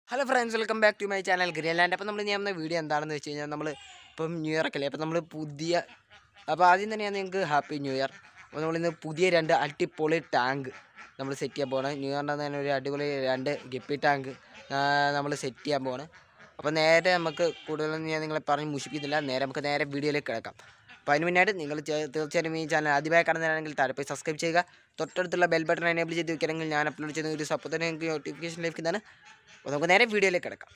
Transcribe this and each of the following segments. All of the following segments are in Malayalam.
Hello friends welcome back to my channel Greenland അപ്പോൾ നമ്മൾ ചെയ്യുന്ന വീഡിയോ എന്താണെന്ന് വെച്ച് കഴിഞ്ഞാൽ നമ്മൾ ഇപ്പം ന്യൂ ഇയർ ഒക്കെ അല്ലേ അപ്പോൾ നമ്മൾ പുതിയ അപ്പോൾ ആദ്യം തന്നെയാണ് നിങ്ങൾക്ക് ഹാപ്പി ന്യൂ ഇയർ അപ്പോൾ നമ്മളിന്ന് പുതിയ രണ്ട് അടിപൊളി ടാങ്ക് നമ്മൾ സെറ്റ് ചെയ്യാൻ പോകണം ന്യൂ ഇയറിൻ്റെ തന്നെ ഒരു അടിപൊളി രണ്ട് ഗപ്പി ടാങ്ക് നമ്മൾ സെറ്റ് ചെയ്യാൻ പോവാണ് അപ്പോൾ നേരെ നമുക്ക് കൂടുതലൊന്നും ഞാൻ നിങ്ങളെ പറഞ്ഞ് മുഷിപ്പിക്കുന്നില്ല നേരെ നമുക്ക് നേരെ വീഡിയോയിലേക്ക് കിടക്കാം അപ്പോൾ അതിന് മുന്നായിട്ട് നിങ്ങൾ ചെ- തീർച്ചയായിട്ടും ഈ ചാനൽ ആദ്യമായി കാണുന്നതാണെങ്കിൽ താഴെ പോയി സബ്സ്ക്രൈബ് ചെയ്യുക തൊട്ടടുത്തുള്ള ബെൽ ബട്ടൺ എനേബിൾ ചെയ്ത് വെക്കുകയാണെങ്കിൽ ഞാൻ അപ്ലോഡ് ചെയ്യുന്ന ഒരു അപ്പോൾ തന്നെ നിങ്ങൾക്ക് നോട്ടിഫിക്കേഷൻ ലഭിക്കുന്നതാണ് അപ്പോൾ നമുക്ക് നേരെ വീഡിയോയിലേക്ക് കിടക്കാം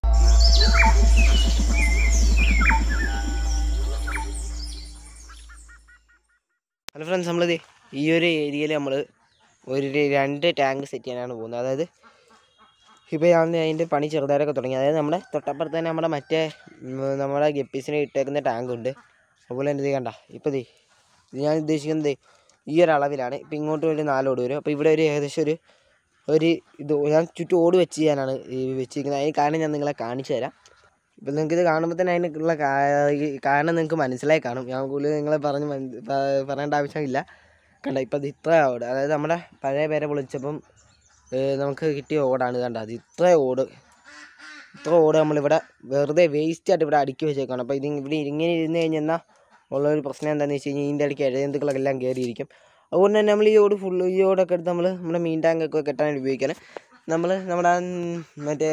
ഹലോ ഫ്രണ്ട്സ് നമ്മളിത് ഈ ഒരു ഏരിയയിൽ നമ്മൾ ഒരു രണ്ട് ടാങ്ക് സെറ്റ് ചെയ്യാനാണ് പോകുന്നത് അതായത് ഇപ്പോൾ ഞാൻ അതിൻ്റെ പണി ചെറുതായിട്ടൊക്കെ തുടങ്ങി അതായത് നമ്മുടെ തൊട്ടപ്പുറത്ത് തന്നെ നമ്മുടെ മറ്റേ ഉം, നമ്മുടെ ഗപ്പീസിന് ഇട്ടേക്കുന്ന ടാങ്ക് ഉണ്ട് അതുപോലെ തന്നെ ഇത് കണ്ട ഇപ്പോൾ ദേ ഇത് ഞാൻ ഉദ്ദേശിക്കുന്നത് ദേ ഈ ഒരു അളവിലാണ് ഇപ്പം ഇങ്ങോട്ട് ഒരു നാലോട് വരും അപ്പോൾ ഇവിടെ ഒരു ഏകദേശം ഒരു ഒരു ഇത് ഞാൻ ചുറ്റും ഓട് വെച്ച് ചെയ്യാനാണ് ഈ വെച്ചിരിക്കുന്നത് അതിന് കാരണം ഞാൻ നിങ്ങളെ കാണിച്ചു തരാം ഇപ്പം നിങ്ങൾക്ക് ഇത് കാണുമ്പോൾ തന്നെ അതിനുള്ള കാ- ഈ കാരണം നിങ്ങൾക്ക് മനസ്സിലായി കാണും ഞാൻ കൂടുതൽ നിങ്ങളെ പറഞ്ഞ് മന- പ- പറയേണ്ട ആവശ്യമില്ല കണ്ട ഇപ്പം ഇത് ഇത്ര ഓട് അതായത് നമ്മുടെ പഴയ പേരെ പൊളിച്ചപ്പം ഏഹ്, നമുക്ക് കിട്ടിയ ഓടാണ് കണ്ട അത് ഇത്ര ഓട് ഇത്ര ഓട് നമ്മളിവിടെ വെറുതെ വേസ്റ്റ് ആയിട്ട് ഇവിടെ അടുക്കി വെച്ചേക്കാണ് അപ്പോൾ ഇത് ഇവിടെ ഇങ്ങനെ ഇരുന്ന് കഴിഞ്ഞാൽ ഉള്ളൊരു പ്രശ്നം എന്താണെന്ന് വെച്ച് കഴിഞ്ഞാൽ ഇതിൻ്റെ ഇടയ്ക്ക് എഴുതുകളൊക്കെ എല്ലാം കയറിയിരിക്കും അതുകൊണ്ട് തന്നെ നമ്മൾ ഈ ഓട് ഫുള്ള് ഈ ഓടൊക്കെ എടുത്ത് നമ്മൾ നമ്മുടെ മീൻ ടാങ്കൊക്കെ കെട്ടാൻ ഉപയോഗിക്കാൻ നമ്മൾ നമ്മുടെ ആ, ഉം, മറ്റേ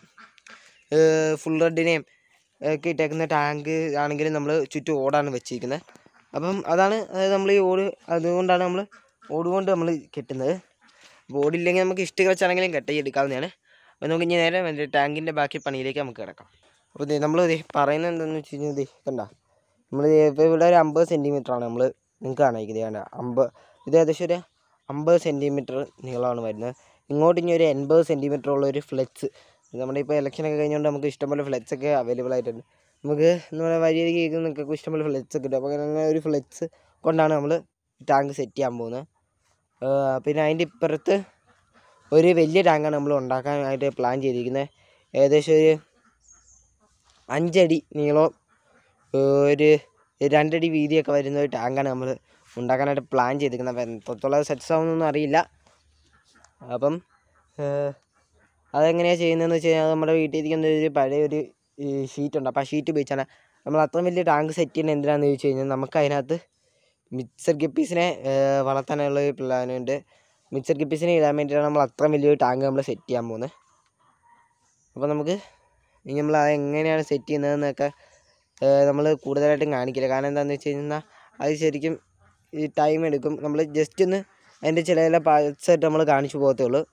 ഫുൾ റെഡിനെയും ഒക്കെ ഇട്ടേക്കുന്ന ടാങ്ക് ആണെങ്കിലും നമ്മൾ ചുറ്റും ഓടാണ് വെച്ചിരിക്കുന്നത് അപ്പം അതാണ് അതായത് നമ്മൾ ഈ ഓട് അതുകൊണ്ടാണ് നമ്മൾ ഓട് കൊണ്ട് നമ്മൾ കെട്ടുന്നത് അപ്പോൾ ഓടില്ലെങ്കിൽ നമുക്ക് ഇഷ്ടിക വെച്ചാണെങ്കിലും കെട്ടി എടുക്കാവുന്നതാണ് അപ്പോൾ നമുക്ക് ഇനി നേരെ മറ്റേ ടാങ്കിൻ്റെ ബാക്കി പണിയിലേക്ക് നമുക്ക് കിടക്കാം അപ്പോൾ ദേ നമ്മൾ ദേ പറയുന്നത് എന്താണെന്ന് വെച്ച് കഴിഞ്ഞാൽ ദേ കണ്ട നമ്മൾ ഇപ്പോൾ ഇവിടെ ഒരു അമ്പത് സെൻറ്റിമീറ്ററാണ് നമ്മൾ നിങ്ങൾക്ക് കാണിക്കുന്നത് കണ്ട അമ്പത് ഇത് ഏകദേശം ഒരു അമ്പത് സെൻറ്റിമീറ്റർ നീളമാണ് വരുന്നത് ഇങ്ങോട്ട് ഇനി ഒരു എൺപത് സെൻറ്റിമീറ്റർ ഉള്ള ഒരു ഫ്ലെക്സ് നമ്മുടെ ഇപ്പോൾ ഇലക്ഷനൊക്കെ കഴിഞ്ഞുകൊണ്ട് നമുക്ക് ഇഷ്ടംപോലെ ഫ്ലെക്സ് ഒക്കെ അവൈലബിൾ ആയിട്ടുണ്ട് നമുക്ക് നമ്മുടെ വഴിയരികെ നിങ്ങൾക്ക് ഇഷ്ടംപോലെ ഫ്ലെക്സ് ഒക്കെ ഉണ്ട് അപ്പോൾ അങ്ങനെ ഒരു ഫ്ലെക്സ് കൊണ്ടാണ് നമ്മൾ ടാങ്ക് സെറ്റ് ചെയ്യാൻ പോകുന്നത് ഏഹ് പിന്നെ അതിൻ്റെ ഇപ്പുറത്ത് ഒരു വലിയ ടാങ്കാണ് നമ്മൾ ഉണ്ടാക്കാനായിട്ട് പ്ലാൻ ചെയ്തിരിക്കുന്നത് ഏകദേശം ഒരു അഞ്ചടി നീളവും ഏഹ് ഒരു രണ്ടടി വീതിയൊക്കെ വരുന്ന ഒരു ടാങ്കാണ് നമ്മൾ ഉണ്ടാക്കാനായിട്ട് പ്ലാൻ ചെയ്തിരിക്കുന്നത് അപ്പം എത്രത്തോളം സെറ്റ്സ് ആവുന്നൊന്നും അറിയില്ല അപ്പം ഏഹ് അതെങ്ങനെയാണ് ചെയ്യുന്നതെന്ന് വെച്ച് കഴിഞ്ഞാൽ നമ്മുടെ വീട്ടിൽ ഇരിക്കുന്ന ഒരു പഴയ ഒരു ഷീറ്റ് ഉണ്ട് അപ്പോൾ ആ ഷീറ്റ് ഉപയോഗിച്ചാണ് നമ്മൾ അത്രയും വലിയ ടാങ്ക് സെറ്റ് ചെയ്യുന്നത് എന്തിനാണെന്ന് ചോദിച്ചു കഴിഞ്ഞാൽ നമുക്ക് അതിനകത്ത് മിക്സർ ഗപ്പീസിനെ വളർത്താനുള്ള ഒരു പ്ലാനുണ്ട് മിക്സർ ഗപ്പീസിനെ ഇടാൻ വേണ്ടിയിട്ടാണ് നമ്മൾ അത്രയും വലിയൊരു ടാങ്ക് നമ്മൾ സെറ്റ് ചെയ്യാൻ പോകുന്നത് അപ്പോൾ നമുക്ക് ഇനി നമ്മൾ അത് എങ്ങനെയാണ് സെറ്റ് ചെയ്യുന്നതെന്നൊക്കെ നമ്മൾ കൂടുതലായിട്ടും കാണിക്കില്ല കാരണം എന്താണെന്ന് വെച്ച് കഴിഞ്ഞാൽ അത് ശരിക്കും ഈ ടൈം എടുക്കും നമ്മൾ ജസ്റ്റ് ഒന്ന് അതിൻ്റെ ചില ചില പാർട്സ് ആയിട്ട് നമ്മൾ കാണിച്ചു പോകത്തേ ഉള്ളൂ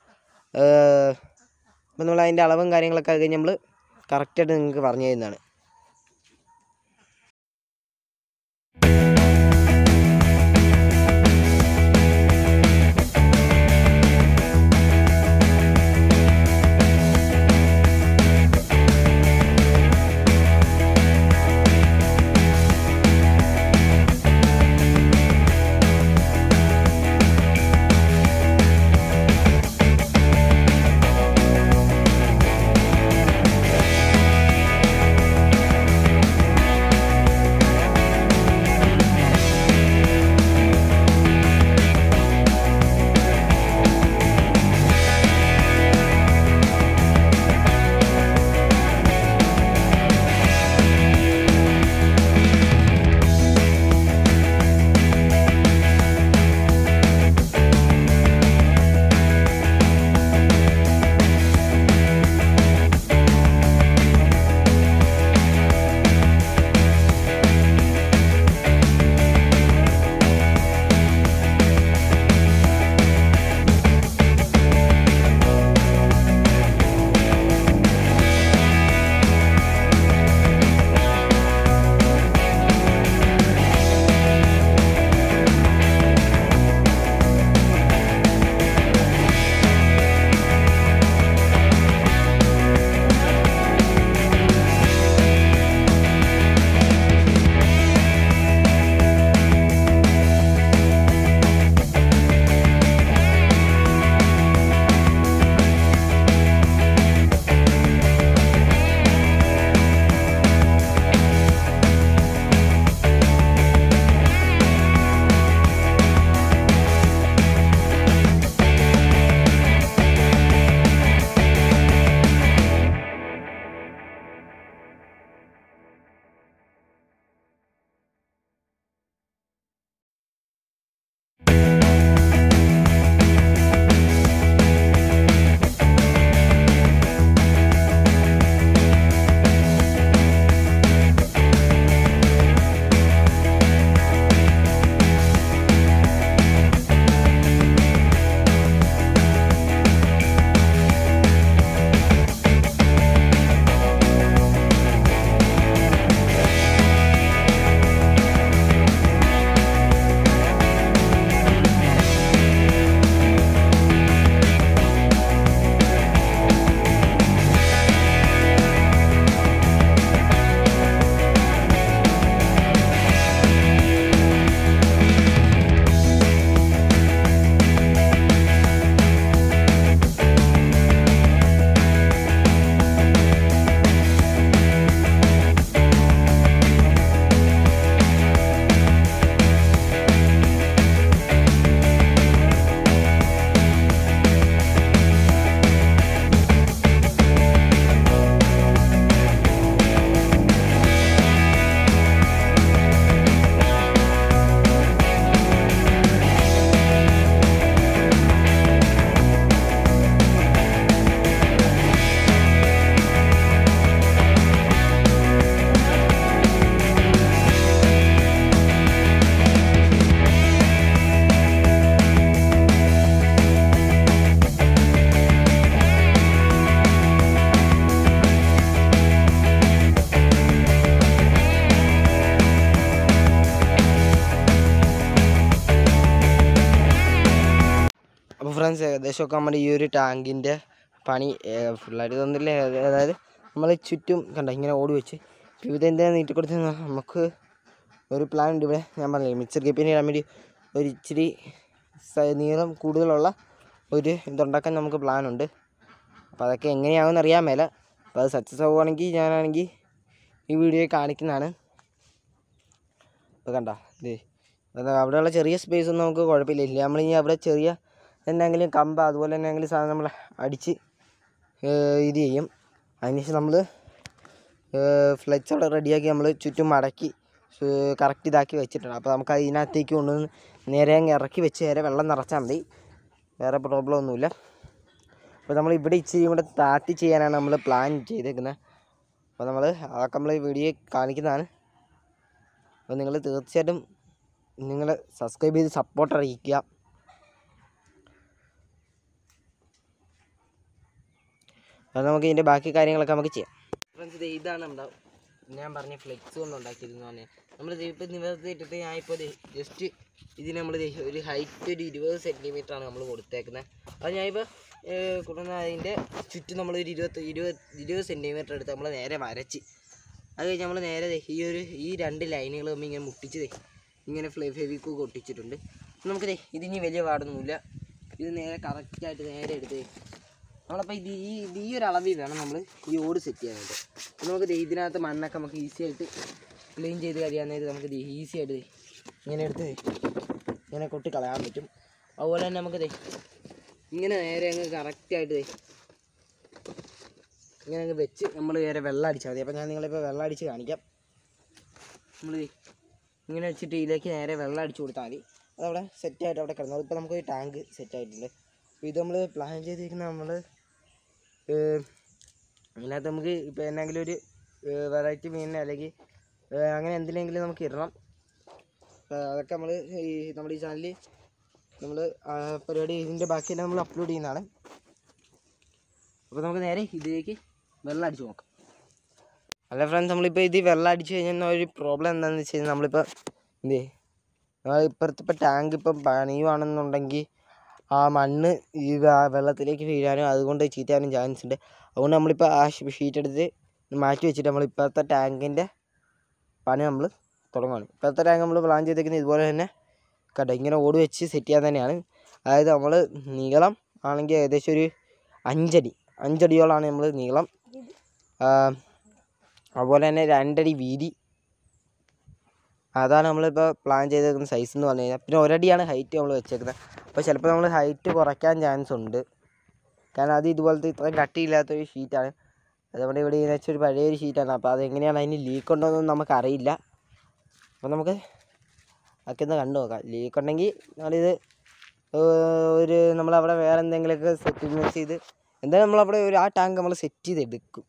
അപ്പോൾ നമ്മൾ അതിൻ്റെ അളവും കാര്യങ്ങളൊക്കെ അത് കഴിഞ്ഞ് നമ്മൾ കറക്റ്റായിട്ട് നിങ്ങൾക്ക് പറഞ്ഞു തരുന്നതാണ് ഫ്രണ്ട്സ് ഏകദേശമൊക്കെ നമ്മുടെ ഈ ഒരു ടാങ്കിൻ്റെ പണി ഫുള്ളായിട്ട് തന്നില്ല അതായത് നമ്മൾ ചുറ്റും കണ്ട ഇങ്ങനെ ഓടി വെച്ച് ഇതിൻ്റെ നീട്ടി കൊടുത്ത് നമുക്ക് ഒരു പ്ലാൻ ഉണ്ട് ഇവിടെ ഞാൻ പറഞ്ഞില്ലേ മിക്സർ കേപ്പിന് ഇടാൻ വേണ്ടി ഒരു ഇച്ചിരി സ- നീളം കൂടുതലുള്ള ഒരു ഇതുണ്ടാക്കാൻ നമുക്ക് പ്ലാൻ ഉണ്ട് അപ്പോൾ അതൊക്കെ എങ്ങനെയാവുമെന്ന് അറിയാൻ മേല അപ്പോൾ അത് സക്സസ് ആവുകയാണെങ്കിൽ ഞാനാണെങ്കിൽ ഈ വീഡിയോയിൽ കാണിക്കുന്നതാണ് ഇപ്പോൾ കണ്ട ഇത് അത് അവിടെയുള്ള ചെറിയ സ്പേസ് ഒന്നും നമുക്ക് കുഴപ്പമില്ല ഇല്ല നമ്മളിനി അവിടെ ചെറിയ എന്തെങ്കിലും കമ്പ് അതുപോലെ തന്നെ എന്തെങ്കിലും സാധനം നമ്മൾ അടിച്ച് ഏഹ് ഇത് ചെയ്യും അതിനുശേഷം നമ്മൾ ഫ്ലെക്സ് അവിടെ റെഡിയാക്കി നമ്മൾ ചുറ്റും മടക്കി കറക്റ്റ് ഇതാക്കി വെച്ചിട്ടുണ്ട് അപ്പോൾ നമുക്ക് അതിനകത്തേക്ക് കൊണ്ടുവന്ന് നേരെ അങ്ങ് ഇറക്കി വെച്ച് നേരെ വെള്ളം നിറച്ചാൽ മതി വേറെ പ്രോബ്ലം ഒന്നുമില്ല അപ്പോൾ നമ്മൾ ഇവിടെ ഇച്ചിരി കൂടെ താത്തി ചെയ്യാനാണ് നമ്മൾ പ്ലാൻ ചെയ്തേക്കുന്നത് അപ്പോൾ നമ്മൾ അതൊക്കെ നമ്മൾ വീഡിയോ കാണിക്കുന്നതാണ് അപ്പോൾ നിങ്ങൾ തീർച്ചയായിട്ടും നിങ്ങൾ സബ്സ്ക്രൈബ് ചെയ്ത് സപ്പോർട്ട് അറിയിക്കുക അത് നമുക്ക് ഇതിൻ്റെ ബാക്കി കാര്യങ്ങളൊക്കെ നമുക്ക് ചെയ്യാം ഫ്രണ്ട്സ് ഇത് ഇതാണ് നമ്മുടെ ഞാൻ പറഞ്ഞ ഫ്ലെക്സ് കൊണ്ട് ഉണ്ടാക്കിയതെന്ന് പറഞ്ഞാൽ നമ്മൾ ഇപ്പം നിവർത്തിയിട്ടിട്ട് ഞാൻ ഇപ്പോൾ ജസ്റ്റ് ഇതിന് നമ്മൾ ഒരു ഹൈറ്റ് ഒരു ഇരുപത് സെൻറ്റിമീറ്റർ ആണ് നമ്മൾ കൊടുത്തേക്കുന്നത് അത് ഞാനിപ്പോൾ കൊടുക്കുന്ന അതിൻ്റെ ചുറ്റും നമ്മൾ ഒരു ഇരുപത്തി ഇരുപത് ഇരുപത് സെൻറ്റിമീറ്റർ എടുത്ത് നമ്മൾ നേരെ വരച്ച് അത് കഴിഞ്ഞ് നമ്മൾ നേരെ ദേ ഈ ഒരു ഈ രണ്ട് ലൈനുകൾ തമ്മിൽ ഇങ്ങനെ മുട്ടിച്ച് ദേ ഇങ്ങനെ ഫ്ലേ ഫെവിക്കൂ ഒട്ടിച്ചിട്ടുണ്ട് നമുക്ക് ദേ ഇതിനി വലിയ പാടൊന്നുമില്ല ഇത് നേരെ കറക്റ്റായിട്ട് നേരെ എടുത്ത് ദേ നമ്മളപ്പോൾ ഇത് ഈ ഇത് ഈ ഒരു അളവിൽ വേണം നമ്മൾ ഈ ഓട് സെറ്റ് ചെയ്യാനായിട്ട് അപ്പോൾ നമുക്ക് ദേ ഇതിനകത്ത് മണ്ണൊക്കെ നമുക്ക് ഈസി ആയിട്ട് ക്ലീൻ ചെയ്ത് കഴിയാൻ നമുക്ക് ഈസി ആയിട്ട് ദേ ഇങ്ങനെ എടുത്ത് ദേ ഇങ്ങനെ കൊട്ടി കളയാൻ പറ്റും അതുപോലെ തന്നെ നമുക്ക് ദേ ഇങ്ങനെ നേരെ അങ്ങ് കറക്റ്റായിട്ട് ദേ ഇങ്ങനെ അങ്ങ് വെച്ച് നമ്മൾ നേരെ വെള്ളം അടിച്ചാൽ മതി അപ്പോൾ ഞാൻ നിങ്ങളിപ്പോൾ വെള്ളം അടിച്ച് കാണിക്കാം നമ്മൾ ഇങ്ങനെ വെച്ചിട്ട് ഇതിലേക്ക് നേരെ വെള്ളം അടിച്ച് കൊടുത്താൽ മതി അതവിടെ സെറ്റായിട്ട് അവിടെ കിടന്നു ഇപ്പോൾ നമുക്കൊരു ടാങ്ക് സെറ്റായിട്ടുണ്ട് അപ്പോൾ ഇത് നമ്മൾ പ്ലാൻ ചെയ്തിരിക്കുന്ന നമ്മൾ അതിനകത്ത് നമുക്ക് ഇപ്പോൾ എന്തെങ്കിലും ഒരു വെറൈറ്റി മീനിനെ അല്ലെങ്കിൽ ഏഹ് അങ്ങനെ എന്തിനെങ്കിലും നമുക്ക് ഇടണം അപ്പോൾ അതൊക്കെ നമ്മൾ ഈ നമ്മുടെ ഈ ചാനലിൽ നമ്മൾ പരിപാടി ഇതിൻ്റെ ബാക്കിയെല്ലാം നമ്മൾ അപ്ലോഡ് ചെയ്യുന്നതാണ് അപ്പോൾ നമുക്ക് നേരെ ഇതിലേക്ക് വെള്ളം അടിച്ച് നോക്കാം അല്ല ഫ്രണ്ട്സ് നമ്മളിപ്പോൾ ഇത് വെള്ളം അടിച്ച് കഴിഞ്ഞാൽ ഒരു പ്രോബ്ലം എന്താണെന്ന് വെച്ച് കഴിഞ്ഞാൽ നമ്മളിപ്പോൾ എന്തേ നമ്മൾ ഇപ്പുറത്തെ ഇപ്പോൾ ടാങ്ക് ഇപ്പം പണിയുവാണെന്നുണ്ടെങ്കിൽ ആ മണ്ണ് ഈ വ- വെള്ളത്തിലേക്ക് വീഴാനും അതുകൊണ്ട് ചീത്തയാനും ചാൻസ് ഉണ്ട് അതുകൊണ്ട് നമ്മളിപ്പോൾ ആ ഷീറ്റ് എടുത്ത് മാറ്റി വെച്ചിട്ട് നമ്മൾ ഇപ്പോഴത്തെ ടാങ്കിൻ്റെ പണി നമ്മൾ തുടങ്ങുകയാണ് ഇപ്പോഴത്തെ ടാങ്ക് നമ്മൾ പ്ലാൻ ചെയ്തേക്കുന്നത് ഇതുപോലെ തന്നെ കേട്ടോ ഇങ്ങനെ ഓട് വെച്ച് സെറ്റ് ചെയ്യാൻ തന്നെയാണ് അതായത് നമ്മൾ നീളം ആണെങ്കിൽ ഏകദേശം ഒരു അഞ്ചടി അഞ്ചടിയോളമാണ് നമ്മൾ നീളം ആ, അതുപോലെ തന്നെ രണ്ടടി വീതി അതാണ് നമ്മളിപ്പോൾ പ്ലാൻ ചെയ്തേക്കുന്ന സൈസ് എന്ന് പറഞ്ഞു കഴിഞ്ഞാൽ പിന്നെ ഒരടിയാണ് ഹൈറ്റ് നമ്മൾ വെച്ചേക്കുന്നത് അപ്പോൾ ചിലപ്പോൾ നമ്മൾ ഹൈറ്റ് കുറയ്ക്കാൻ ചാൻസ് ഉണ്ട് കാരണം അത് ഇതുപോലത്തെ ഇത്രയും കട്ടിയില്ലാത്തൊരു ഷീറ്റാണ് അത് നമ്മുടെ ഇവിടെ ഇങ്ങനെ വെച്ചൊരു പഴയൊരു ഷീറ്റാണ് അപ്പോൾ അതെങ്ങനെയാണ് അതിന് ലീക്ക് ഉണ്ടോ എന്നൊന്നും നമുക്കറിയില്ല അപ്പോൾ നമുക്ക് അതൊക്കെ ഒന്ന് കണ്ടു നോക്കാം ലീക്ക് ഉണ്ടെങ്കിൽ നമ്മളിത് ഏർ ഒരു നമ്മളവിടെ വേറെ എന്തെങ്കിലുമൊക്കെ സെറ്റിൽമെൻറ്റ് ചെയ്ത് എന്തായാലും നമ്മളവിടെ ഒരു ആ ടാങ്ക് നമ്മൾ സെറ്റ് ചെയ്ത് എടുക്കും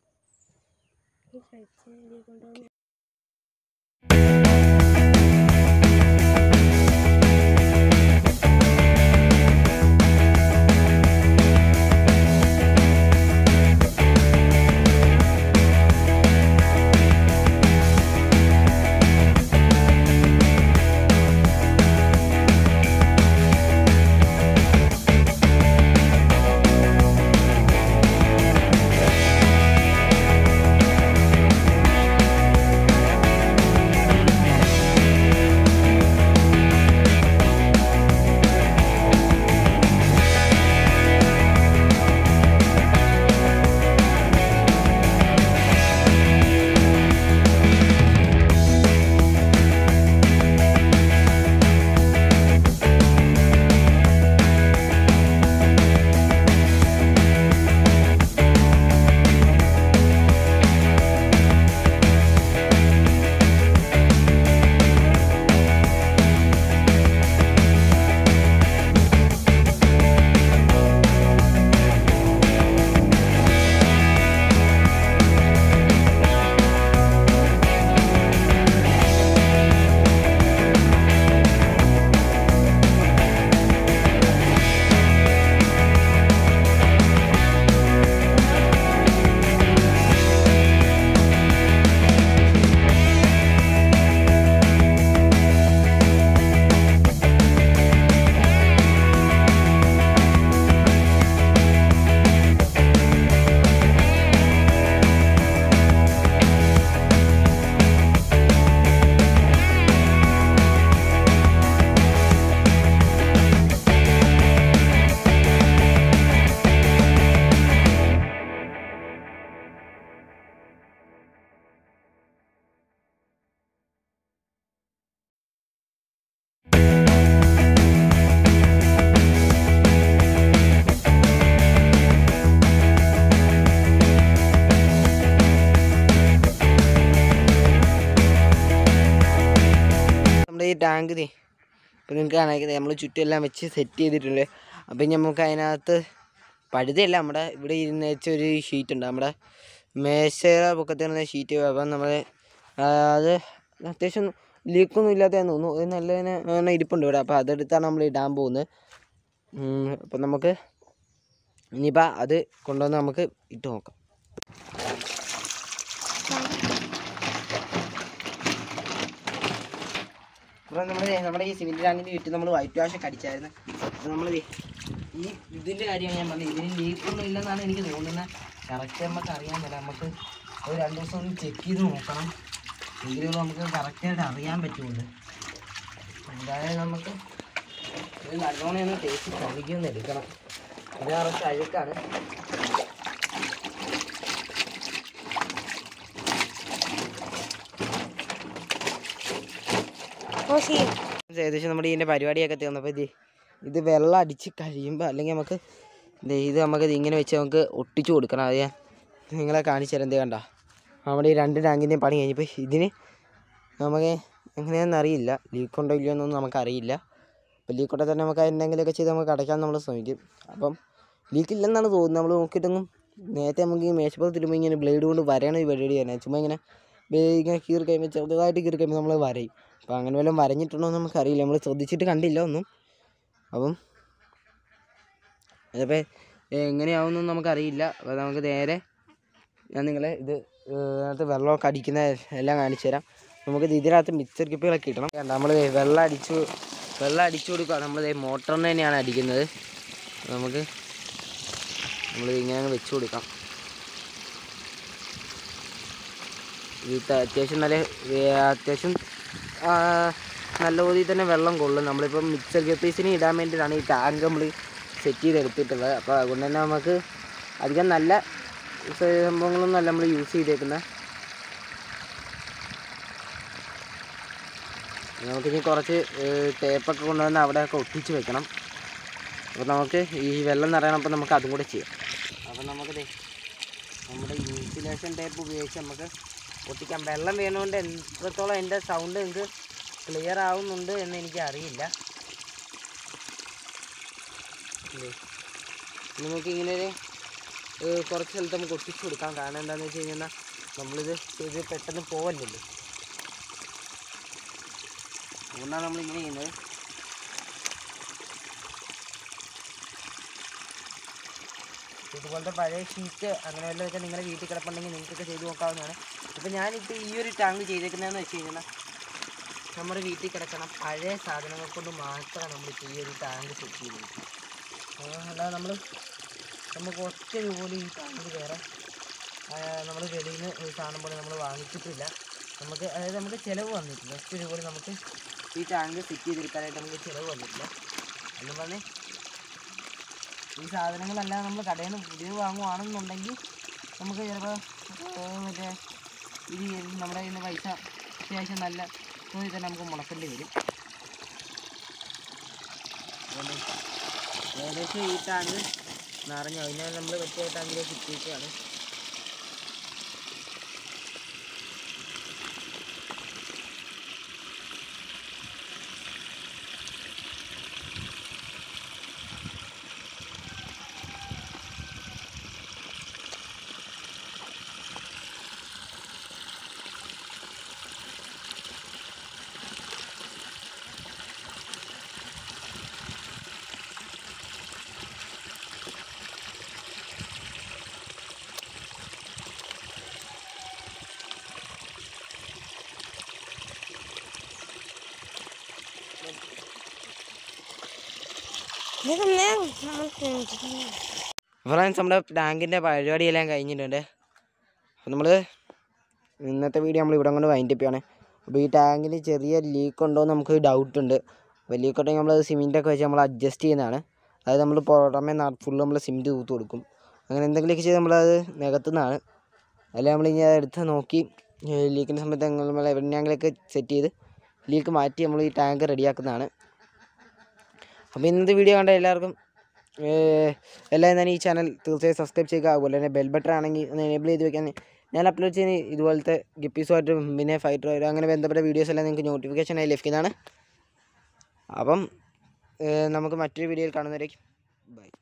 ഈ ടാങ്ക് നീ ഇപ്പം നിങ്ങൾക്ക് കാണിക്കുന്നത് നമ്മൾ ചുറ്റുമെല്ലാം വെച്ച് സെറ്റ് ചെയ്തിട്ടുണ്ട് അപ്പം ഇനി നമുക്ക് അതിനകത്ത് പഴുതയല്ല നമ്മുടെ ഇവിടെ ഇരുന്ന് വെച്ച ഒരു ഷീറ്റ് ഉണ്ട് നമ്മുടെ മേശയുടെ പൊക്കത്തിരുന്ന ഷീറ്റ് അപ്പം നമ്മൾ അത് അത്യാവശ്യം ലീക്കൊന്നും ഇല്ലാത്തതെന്ന് തോന്നുന്നു അത് നല്ല തന്നെ അങ്ങനെ ഇരിപ്പുണ്ട് ഇവിടെ അപ്പോൾ അതെടുത്താണ് നമ്മൾ ഇടാൻ പോകുന്നത് അപ്പം നമുക്ക് ഇനിയിപ്പോൾ അത് കൊണ്ടുവന്ന് നമുക്ക് ഇട്ട് നോക്കാം അപ്പോൾ നമ്മൾ നമ്മുടെ ഈ സിമെൻറ്റ് ടാങ്കിൻ്റെ ചുറ്റും നമ്മൾ വൈറ്റ് വാഷ് ഒക്കെ അടിച്ചായിരുന്നു അപ്പോൾ നമ്മൾ ഈ ഇതിൻ്റെ കാര്യമാണ് ഞാൻ പറഞ്ഞത് ഇതിന് ലീക്കൊന്നും ഇല്ലെന്നാണ് എനിക്ക് തോന്നുന്നത് കറക്റ്റ് നമുക്ക് അറിയാൻ പറ്റില്ല നമുക്ക് ഒരു രണ്ട് ദിവസം ഒന്ന് ചെക്ക് ചെയ്ത് നോക്കണം എങ്കിലും നമുക്ക് കറക്റ്റായിട്ട് അറിയാൻ പറ്റുള്ളൂ എന്തായാലും നമുക്ക് ഇത് നല്ലോണം ഒന്ന് ടേസ്റ്റ് കഴിക്കൊന്ന് എടുക്കണം ഇത് കുറച്ച് അഴുക്കാണ് ഏകദേശം നമ്മുടെ ഇതിൻ്റെ പരിപാടിയൊക്കെ തീർന്നപ്പോൾ ഇത് ഇത് വെള്ളം അടിച്ച് കഴിയുമ്പോൾ അല്ലെങ്കിൽ നമുക്ക് ദേ ഇത് നമുക്ക് ഇത് ഇങ്ങനെ വെച്ച് നമുക്ക് ഒട്ടിച്ചു കൊടുക്കണം അത് ഞാൻ നിങ്ങളെ കാണിച്ചു തരാം എന്തേ കണ്ട നമ്മുടെ ഈ രണ്ട് ടാങ്കിൻ്റെയും പണി കഴിഞ്ഞപ്പോൾ ഇതിന് നമുക്ക് എങ്ങനെയാണെന്ന് അറിയില്ല ലീക്ക് ഉണ്ടോ ഇല്ലയോ എന്നൊന്നും നമുക്കറിയില്ല അപ്പോൾ ലീക്ക് ഉണ്ടെങ്കിൽ തന്നെ നമുക്ക് എന്തെങ്കിലുമൊക്കെ ചെയ്ത് നമുക്ക് അടയ്ക്കാൻ നമ്മൾ ശ്രമിക്കും അപ്പം ലീക്ക് ഇല്ലെന്നാണ് തോന്നുന്നത് നമ്മൾ നോക്കിയിട്ടൊന്നും നേരത്തെ നമുക്ക് ഈ മേശപ്പുറത്ത് തിരുമ്പോൾ ഇങ്ങനെ ബ്ലേഡ് കൊണ്ട് വരയണ ഈ പരിപാടി തന്നെ ചുമ്മാ ഇങ്ങനെ ബേ- ഇങ്ങനെ കീറി കഴിയുമ്പോൾ ചെറുതായിട്ട് കീറി കഴിയുമ്പോൾ നമ്മൾ വരയും അപ്പോൾ അങ്ങനെ വല്ലതും വരഞ്ഞിട്ടുണ്ടോ എന്ന് നമുക്കറിയില്ല നമ്മൾ ശ്രദ്ധിച്ചിട്ട് കണ്ടില്ല ഒന്നും അപ്പം അതിപ്പോൾ എങ്ങനെയാവുമെന്നൊന്നും നമുക്കറിയില്ല അപ്പോൾ നമുക്ക് നേരെ ഞാൻ നിങ്ങളെ ഇത് ഇതിനകത്ത് വെള്ളമൊക്കെ അടിക്കുന്ന എല്ലാം കാണിച്ചു തരാം നമുക്ക് ഇതിനകത്ത് മിക്സർ കിപ്പുകളൊക്കെ ഇടണം നമ്മൾ വെള്ളം അടിച്ചു വെള്ളം അടിച്ചു കൊടുക്കുക നമ്മൾ മോട്ടറിന് തന്നെയാണ് അടിക്കുന്നത് നമുക്ക് നമ്മൾ ഇങ്ങനെ അങ്ങ് വെച്ച് കൊടുക്കാം ഇത് അത്യാവശ്യം നല്ല ഏ, അത്യാവശ്യം ആ, നല്ല രീതിയിൽ തന്നെ വെള്ളം കൊള്ളും നമ്മളിപ്പം മിക്സർ ഗപ്പീസിന് ഇടാൻ വേണ്ടിയിട്ടാണ് ഈ ടാങ്ക് നമ്മൾ സെറ്റ് ചെയ്ത് എടുത്തിട്ടുള്ളത് അപ്പോൾ അതുകൊണ്ട് തന്നെ നമുക്ക് അധികം നല്ല സംഭവങ്ങളൊന്നും അല്ല നമ്മൾ യൂസ് ചെയ്തേക്കുന്നത് നമുക്കിനി കുറച്ച് ടേപ്പൊക്കെ കൊണ്ടുവന്ന് അവിടെയൊക്കെ ഒട്ടിച്ച് വെക്കണം അപ്പോൾ നമുക്ക് ഈ വെള്ളം നിറയണപ്പോൾ നമുക്ക് അതും കൂടെ ചെയ്യാം അപ്പോൾ നമുക്ക് ദേ നമ്മുടെ ഇൻസുലേഷൻ ടേപ്പ് ഉപയോഗിച്ച് നമുക്ക് ഒട്ടിക്കാം വെള്ളം വീണുകൊണ്ട് എത്രത്തോളം എൻ്റെ സൗണ്ട് നിങ്ങൾക്ക് ക്ലിയർ ആവുന്നുണ്ട് എന്ന് എനിക്ക് അറിയില്ല ദേ. നമുക്ക് ഇങ്ങനെ ഒരു ഏഹ്, കുറച്ച് സ്ഥലത്ത് നമുക്ക് ഒട്ടിച്ചു കൊടുക്കാം കാരണം എന്താണെന്ന് വെച്ച് കഴിഞ്ഞാൽ നമ്മളിത് ഇത് പെട്ടെന്ന് പോവല്ലല്ലോ അതുകൊണ്ടാണ് നമ്മളിങ്ങനെ ചെയ്യുന്നത് ഇതുപോലത്തെ പഴയ ഷീറ്റ് അങ്ങനെ വല്ലതൊക്കെ നിങ്ങളുടെ വീട്ടിൽ കിടപ്പുണ്ടെങ്കിൽ നിങ്ങൾക്കൊക്കെ ചെയ്ത് നോക്കാവുന്നതാണ് ഇപ്പം ഞാനിപ്പോൾ ഈ ഒരു ടാങ്ക് ചെയ്തേക്കുന്നതെന്ന് വെച്ച് കഴിഞ്ഞാൽ നമ്മുടെ വീട്ടിൽ കിടക്കണ പഴയ സാധനങ്ങൾ കൊണ്ട് മാത്രമാണ് നമ്മളിപ്പോൾ ഈ ഒരു ടാങ്ക് സെറ്റ് ചെയ്തത് അല്ലാതെ നമ്മൾ നമുക്ക് ഒറ്റ രൂപ പോലും ഈ ടാങ്ക് വേറെ നമ്മൾ വെളിയിൽ നിന്ന് ഈ സാധനം പോലെ നമ്മൾ വാങ്ങിച്ചിട്ടില്ല നമുക്ക് അതായത് നമുക്ക് ചിലവ് വന്നിട്ടില്ല ഒറ്റ രൂപ പോലും നമുക്ക് ഈ ടാങ്ക് സെറ്റ് ചെയ്തെടുക്കാനായിട്ട് നമുക്ക് ചിലവ് വന്നിട്ടില്ല എന്ന് പറഞ്ഞ് ഈ സാധനങ്ങളെല്ലാം നമ്മൾ കടയിൽ നിന്ന് പുതിയത് വാങ്ങുവാണെന്നുണ്ടെങ്കിൽ നമുക്ക് ചിലപ്പോൾ മറ്റേ ഇത് നമ്മുടെ കയ്യിൽ നിന്ന് പൈസ അത്യാവശ്യം നല്ല തോതിൽ തന്നെ നമുക്ക് മുടക്കേണ്ടി വരും അതുകൊണ്ട് ഏകദേശം ഈ ടാങ്ക് നിറഞ്ഞു അതിനെ നമ്മൾ മറ്റേ ടാങ്കിലേക്ക് ഇട്ടിരിക്കുകയാണ് ഫ്രണ്ട്സ് നമ്മുടെ ടാങ്കിൻ്റെ പരിപാടിയെല്ലാം കഴിഞ്ഞിട്ടുണ്ട് അപ്പോൾ നമ്മൾ ഇന്നത്തെ വീഡിയോ നമ്മൾ ഇവിടെ കൊണ്ട് വൈൻഡ് അപ്പ് ചെയ്യാണ് അപ്പോൾ ഈ ടാങ്കിന് ചെറിയ ലീക്ക് ഉണ്ടോ എന്ന് നമുക്ക് ഡൗട്ട് ഉണ്ട് അപ്പോൾ ലീക്ക് ഉണ്ടെങ്കിൽ നമ്മൾ സിമെൻറ്റൊക്കെ വെച്ച് നമ്മൾ അഡ്ജസ്റ്റ് ചെയ്യുന്നതാണ് അതായത് നമ്മൾ പുറമെ ഫുള്ള് നമ്മൾ സിമെൻറ്റ് തൂത്ത് കൊടുക്കും അങ്ങനെ എന്തെങ്കിലുമൊക്കെ ചെയ്ത് നമ്മളത് നികത്തുന്നതാണ് അതിൽ നമ്മൾ ഇനി അത് എടുത്ത് നോക്കി ലീക്കിൻ്റെ സമയത്ത് നമ്മൾ എവിടെയെങ്കിലൊക്കെ സെറ്റ് ചെയ്ത് ലീക്ക് മാറ്റി നമ്മൾ ഈ ടാങ്ക് റെഡിയാക്കുന്നതാണ് അപ്പോൾ ഇന്നത്തെ വീഡിയോ കണ്ട എല്ലാവർക്കും ഏഹ്, എല്ലാവരും തന്നെ ഈ ചാനൽ തീർച്ചയായും സബ്സ്ക്രൈബ് ചെയ്യുക അതുപോലെ തന്നെ ബെൽ ബട്ടൺ ആണെങ്കിൽ ഒന്ന് എനേബിൾ ചെയ്ത് വെക്കാൻ ഞാൻ അപ്ലോഡ് ചെയ്യുന്ന ഇതുപോലത്തെ ഗിപ്പീസുമായിട്ടും പിന്നെ ഫൈറ്ററുമായിട്ടും അങ്ങനെ ബന്ധപ്പെട്ട വീഡിയോസ് എല്ലാം നിങ്ങൾക്ക് നോട്ടിഫിക്കേഷനായി ലഭിക്കുന്നതാണ് അപ്പം ഏഹ് നമുക്ക് മറ്റൊരു വീഡിയോയിൽ കാണുന്നവരേക്കും ബൈ